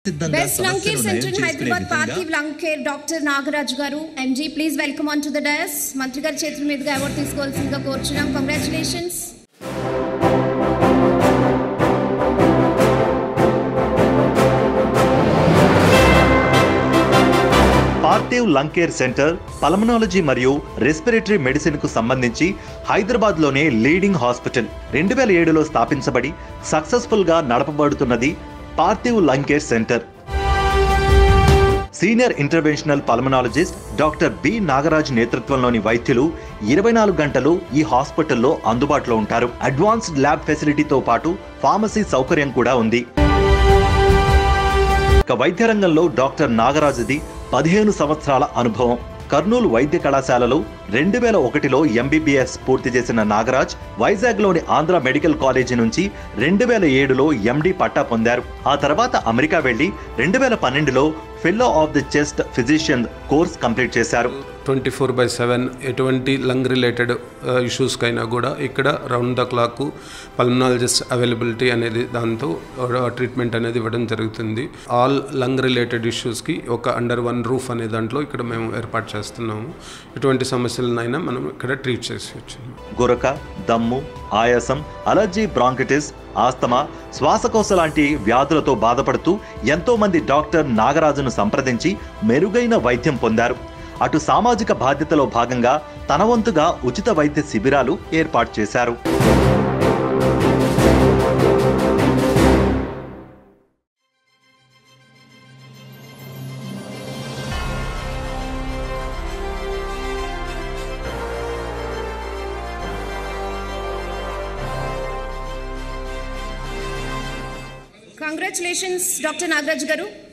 సిద్ధంగా best lung care సమస్యను నయం సెంటర్ ఇన్ చేసుకునే హైదరాబాద్ విధంగా Parthiv lung care doctor Nagaraj గారు ఎంజీ please welcome on to the dais మంత్రి గారి చేతుల మీదుగా అవార్డు తీసుకోవాల్సిందిగా కోరుచున్నాం congratulations Parthiv lung care centre pulmonology మరియు రెస్పిరేటరీ మెడిసిన్ కు సంబంధించి హైదరాబాద్ లోనే లీడింగ్ హాస్పిటల్ రెండు వేల ఏడులో స్థాపించబడి సక్సెస్ఫుల్ గా నడపబడుతున్నది Parthiv lung care centre senior interventional pulmonologist doctor B Nagaraj నేతృత్వంలోని వైద్యులు ఇరవై నాలుగు గంటలు ఈ హాస్పిటల్లో అందుబాటులో ఉంటారు అడ్వాన్స్డ్ ల్యాబ్ ఫెసిలిటీతో పాటు ఫార్మసీ సౌకర్యం కూడా ఉంది ఇక వైద్య రంగంలో డాక్టర్ నాగరాజుది పదిహేను సంవత్సరాల అనుభవం కర్నూలు వైద్య కళాశాలలో రెండు వేల ఒకటిలో ఎంబీబీఎస్ పూర్తి చేసిన నాగరాజ్ వైజాగ్లోని ఆంధ్ర మెడికల్ కాలేజీ నుంచి రెండు వేల ఏడులో ఎండి పట్టా పొందారు ఆ తర్వాత అమెరికా వెళ్లి రెండు వేల పన్నెండులో fellow of the chest physician course complete చేశారు ట్వంటీ ఫోర్ బై సెవెన్ ఎటువంటి లంగ్ రిలేటెడ్ ఇష్యూస్కైనా కూడా ఇక్కడ round the clock pulmonologist availability అనేది దాంతో ట్రీట్మెంట్ అనేది ఇవ్వడం జరుగుతుంది ఆల్ లంగ్ రిలేటెడ్ ఇష్యూస్కి ఒక అండర్ వన్ రూఫ్ అనే దాంట్లో ఇక్కడ మేము ఏర్పాటు చేస్తున్నాము ఎటువంటి సమస్యలనైనా మనం ఇక్కడ ట్రీట్ చేసేయచ్చు గురక దమ్ము ఆయాసం అలర్జీ బ్రాంకిటిస్ ఆస్తమా శ్వాసకోశ లాంటి వ్యాధులతో బాధపడుతూ ఎంతో మంది డాక్టర్ నాగరాజును సంప్రదించి మెరుగైన వైద్యం పొందారు అటు సామాజిక బాధ్యతలో భాగంగా తన వంతుగా ఉచిత వైద్య శిబిరాలు ఏర్పాటు చేశారు కంగ్రాచులేషన్స్ డాక్టర్ నాగరాజ్ గారు